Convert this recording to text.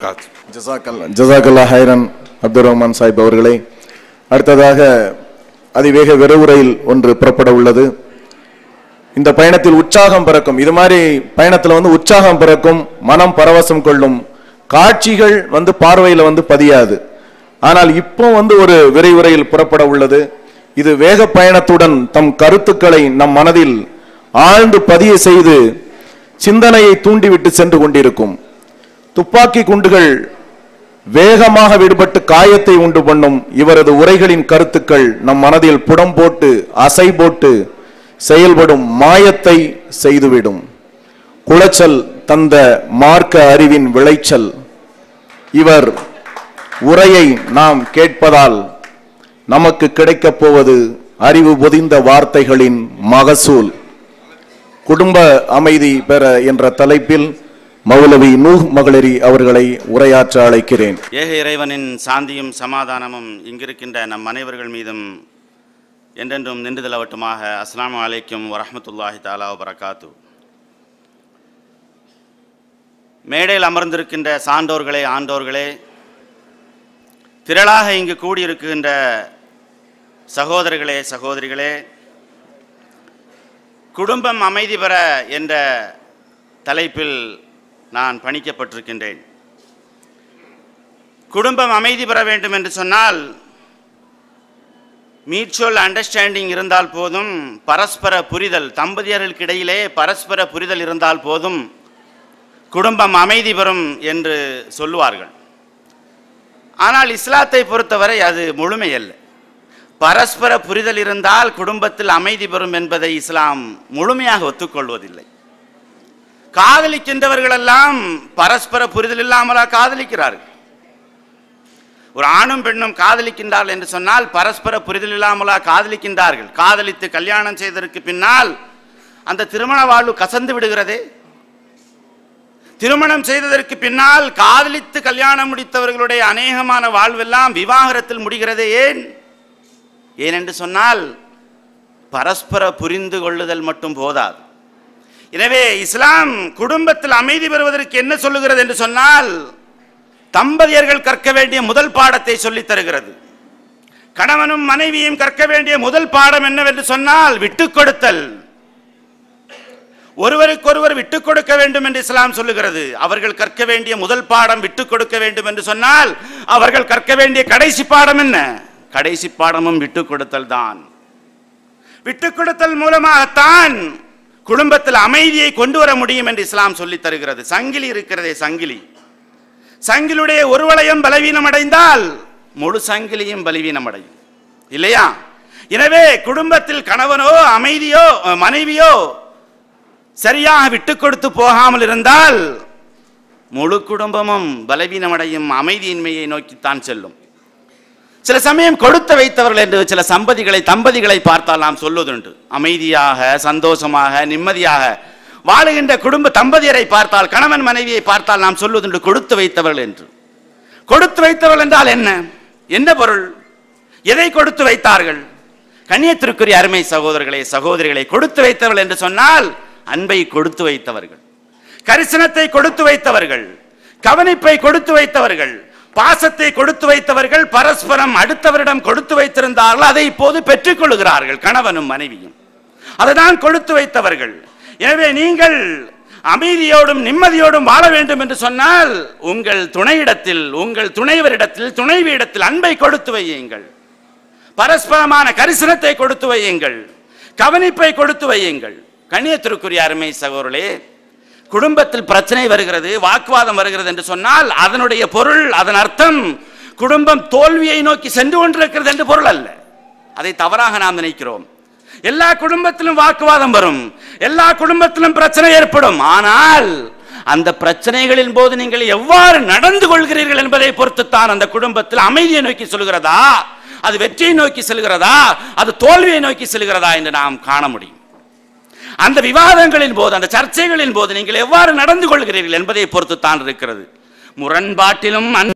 وبركاته ஜசாக்கல்லா ஜசாக்கல்லா ஹைரன் அப்துல் ரஹ்மான் சாஹிப் அவர்களே அடுத்ததாக அதிவேக விரைவுரையில் ஒன்று புறப்பட உள்ளது இந்த பயணத்தில் உற்சாகம் பிறக்கும் இது மாதிரி பயணத்துல வந்து உற்சாகம் பிறக்கும் மனம் பரவசம் கொள்ளும் காட்சிகள் வந்து பார்வையில வந்து பதியாது ஆனால் இப்போ வந்து ஒரு விரைவுரையில் புறப்பட உள்ளது இது வேக பயணத்துடன் தம் கருத்துக்களை நம் மனதில் ஆழ்ந்து பதிய செய்து சிந்தனையை தூண்டிவிட்டு சென்று கொண்டிருக்கும் துப்பாக்கி குண்டுகள் வேகமாக விடுபட்டு காயத்தை உண்டு பண்ணும் இவரது உரைகளின் கருத்துக்கள் நம் மனதில் புடம் போட்டு அசை போட்டு செயல்படும் மாயத்தை செய்துவிடும் குளச்சல் தந்த மார்க்க அறிவின் விளைச்சல் இவர் உரையை நாம் கேட்பதால் நமக்கு கிடைக்கப் போவது அறிவு பொதிந்த வார்த்தைகளின் மகசூல் குடும்ப அமைதி பெற என்ற தலைப்பில் மௌலவி நூஹ் மகளிரி அவர்களை உரையாற்ற அழைக்கிறேன் ஏக இறைவனின் சாந்தியும் சமாதானமும் இங்கிருக்கின்ற நம் அனைவர்கள் மீதும் என்றென்றும் நின்று நிலவட்டுமாக அஸ்ஸலாமு அலைக்கும் வரஹ்மத்துல்லாஹி தாலா வரகாத்து மேடையில் அமர்ந்திருக்கின்ற சான்றோர்களே ஆண்டோர்களே திரளாக இங்கு கூடியிருக்கின்ற சகோதரர்களே சகோதரிகளே குடும்பம் அமைதி பெற என்ற தலைப்பில் நான் பணிக்கப்பட்டிருக்கின்றேன் குடும்பம் அமைதி பெற வேண்டும் என்று சொன்னால் மியூச்சுவல் அண்டர்ஸ்டாண்டிங் இருந்தால் போதும் பரஸ்பர புரிதல் தம்பதியர்களுக்கு இடையிலே பரஸ்பர புரிதல் இருந்தால் போதும் குடும்பம் அமைதி பெறும் என்று சொல்லுவார்கள் ஆனால் இஸ்லாத்தை பொறுத்தவரை அது முழுமையல்ல பரஸ்பர புரிதல் இருந்தால் குடும்பத்தில் அமைதி பெறும் என்பதை இஸ்லாம் முழுமையாக ஒத்துக்கொள்வதில்லை காதலிக்கின்றவர்களெல்லாம் பரஸ்பர புரிதல் இல்லாமலா காதலிக்கிறார்கள் ஒரு ஆணும் பெண்ணும் காதலிக்கின்றார்கள் என்று சொன்னால் பரஸ்பர புரிதல் இல்லாமலா காதலிக்கின்றார்கள் காதலித்து கல்யாணம் செய்ததற்கு பின்னால் அந்த திருமண வாழ்வு கசந்து விடுகிறதே திருமணம் செய்ததற்கு பின்னால் காதலித்து கல்யாணம் முடித்தவர்களுடைய அநேகமான வாழ்வெல்லாம் விவாகரத்தில் முடிகிறதே ஏன் ஏனென்று சொன்னால் பரஸ்பர புரிந்து கொள்ளுதல் மட்டும் போதாது எனவே இஸ்லாம் குடும்பத்தில் அமைதி பெறுவதற்கு என்ன சொல்லுகிறது என்று சொன்னால் தம்பதியர்கள் கற்க வேண்டிய முதல் பாடத்தை சொல்லித் தருகிறது கணவனும் மனைவியும் கற்க வேண்டிய முதல் பாடம் என்னவென்று சொன்னால் விட்டுக் கொடுத்தல் ஒருவருக்கொருவர் விட்டுக் கொடுக்க வேண்டும் என்று இஸ்லாம் சொல்லுகிறது அவர்கள் கற்க வேண்டிய முதல் பாடம் விட்டுக் கொடுக்க வேண்டும் என்று சொன்னால் அவர்கள் கற்க வேண்டிய கடைசி பாடம் என்ன கடைசி பாடமும் விட்டுக் கொடுத்தல் தான் விட்டுக் கொடுத்தல் மூலமாகத்தான் குடும்பத்தில் அமைதியை கொண்டு வர முடியும் என்று இஸ்லாம் சொல்லித் தருகிறது சங்கிலி இருக்கிறதே சங்கிலி சங்கிலுடைய ஒரு வளையம் பலவீனம் அடைந்தால் முழு சங்கிலியும் பலவீனம் அடையும் இல்லையா எனவே குடும்பத்தில் கணவனோ அமைதியோ மனைவியோ சரியாக விட்டுக் கொடுத்து போகாமல் இருந்தால் முழு குடும்பமும் பலவீனமடையும் அமைதியின்மையை நோக்கித்தான் செல்லும் சில சமயம் கொடுத்து வைத்தவர்கள் என்று சில சம்பதிகளை தம்பதிகளை பார்த்தால் நாம் சொல்வதுண்டு அமைதியாக சந்தோஷமாக நிம்மதியாக வாழுகின்ற குடும்ப தம்பதியரை பார்த்தால் கணவன் மனைவியை பார்த்தால் நாம் சொல்வதுண்டு கொடுத்து வைத்தவர்கள் என்று கொடுத்து வைத்தவர்கள் என்றால் என்ன என்ன பொருள் எதை கொடுத்து வைத்தார்கள் கண்ணியத்திற்குரிய அருமை சகோதரர்களே சகோதரிகளை கொடுத்து வைத்தவர்கள் என்று சொன்னால் அன்பை கொடுத்து வைத்தவர்கள் கரிசனத்தை கொடுத்து வைத்தவர்கள் கவனிப்பை கொடுத்து வைத்தவர்கள் பாசத்தை கொடுத்து வைத்தவர்கள் பரஸ்பரம் அடுத்தவரிடம் கொடுத்து வைத்திருந்தார்கள் அதை இப்போது பெற்றுக் கொள்கிறார்கள் கணவனும் மனைவியும் அதுதான் கொடுத்து வைத்தவர்கள் எனவே நீங்கள் அமைதியோடும் நிம்மதியோடும் வாழ வேண்டும் என்று சொன்னால் உங்கள் துணையிடத்தில் உங்கள் துணைவரிடத்தில் துணைவியிடத்தில் அன்பை கொடுத்து வையுங்கள் பரஸ்பரமான கரிசனத்தை கொடுத்து வையுங்கள் கவனிப்பை கொடுத்து வையுங்கள் கண்ணியத்திற்குரிய அருமை சகோதரர்களே குடும்பத்தில் பிரச்சனை வருகிறது வாக்குவாதம் வருகிறது என்று சொன்னால் அதனுடைய பொருள் அதன் அர்த்தம் குடும்பம் தோல்வியை நோக்கி சென்று கொண்டிருக்கிறது என்று பொருள் அல்ல அதை தவறாக நாம் நினைக்கிறோம் எல்லா குடும்பத்திலும் வாக்குவாதம் வரும் எல்லா குடும்பத்திலும் பிரச்சனை ஏற்படும் ஆனால் அந்த பிரச்சனைகளின் போது நீங்கள் எவ்வாறு நடந்து கொள்கிறீர்கள் என்பதை பொறுத்துத்தான் அந்த குடும்பத்தில் அமைதியை நோக்கி சொல்கிறதா அது வெற்றியை நோக்கி செல்கிறதா அது தோல்வியை நோக்கி செல்கிறதா என்று நாம் காண முடியும் அந்த விவாதங்களின் போது அந்த சர்ச்சைகளின் போது நீங்கள் எவ்வாறு நடந்து கொள்கிறீர்கள் என்பதை பொறுத்து தான் இருக்கிறது முரண்பாட்டிலும்